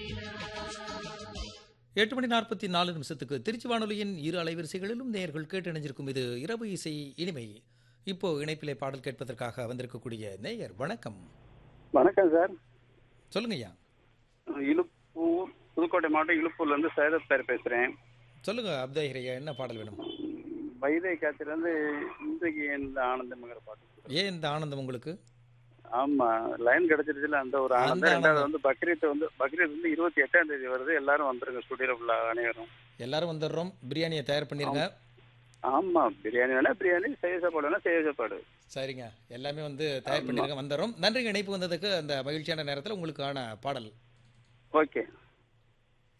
எட்டு மணி நாற்பத்தி நாலு நிமிஷத்துக்கு திருச்சி வானொலியின் இரு அலைவரிசைகளிலும் நேயர்கள் கேட்டு இணைஞ்சிருக்கும் இது இரவு இசை இனிமை இப்போ இணைப்பிலே பாடல் கேட்பதற்காக வந்திருக்கக்கூடிய நேயர் வணக்கம் வணக்கம் சார் சொல்லுங்க ஐயா இழுப்பூர் புதுக்கோட்டை மாவட்டம் இழுப்பூர்ல இருந்து சைரத் சார் பேசுறேன் சொல்லுங்க அப்தாஹிர் ஐயா என்ன பாடல் வேணும் வைதை காத்தில இருந்து இன்றைக்கு இந்த ஆனந்தம்ங்கிற பாட்டு ஏன் இந்த ஆனந்தம் உங்களுக்கு ஆமா லைன் கிடைச்சிருச்சுல அந்த ஒரு அந்த ஆனந்தம் ரெண்டாவது ஆனந்தம். வந்து பக்ரீத் வந்து பக்ரீத் வந்து இருபத்தி எட்டாம் தேதி வருது எல்லாரும் வந்துருங்க ஸ்டுடியோல ஃபுல்லா அனைவரும் எல்லாரும் வந்துடுறோம் பிரியாணியை தயார் பண்ணிருங்க ஆமா பிரியாணி வேணா பிரியாணி செய்ய சாப்பாடு வேணா செய்ய சாப்பாடு சரிங்க எல்லாமே வந்து தயார் பண்ணிருங்க வந்துடுறோம் நன்றிங்க இணைப்பு வந்ததுக்கு அந்த மகிழ்ச்சியான நேரத்தில் உங்களுக்கான பாடல் ஓகே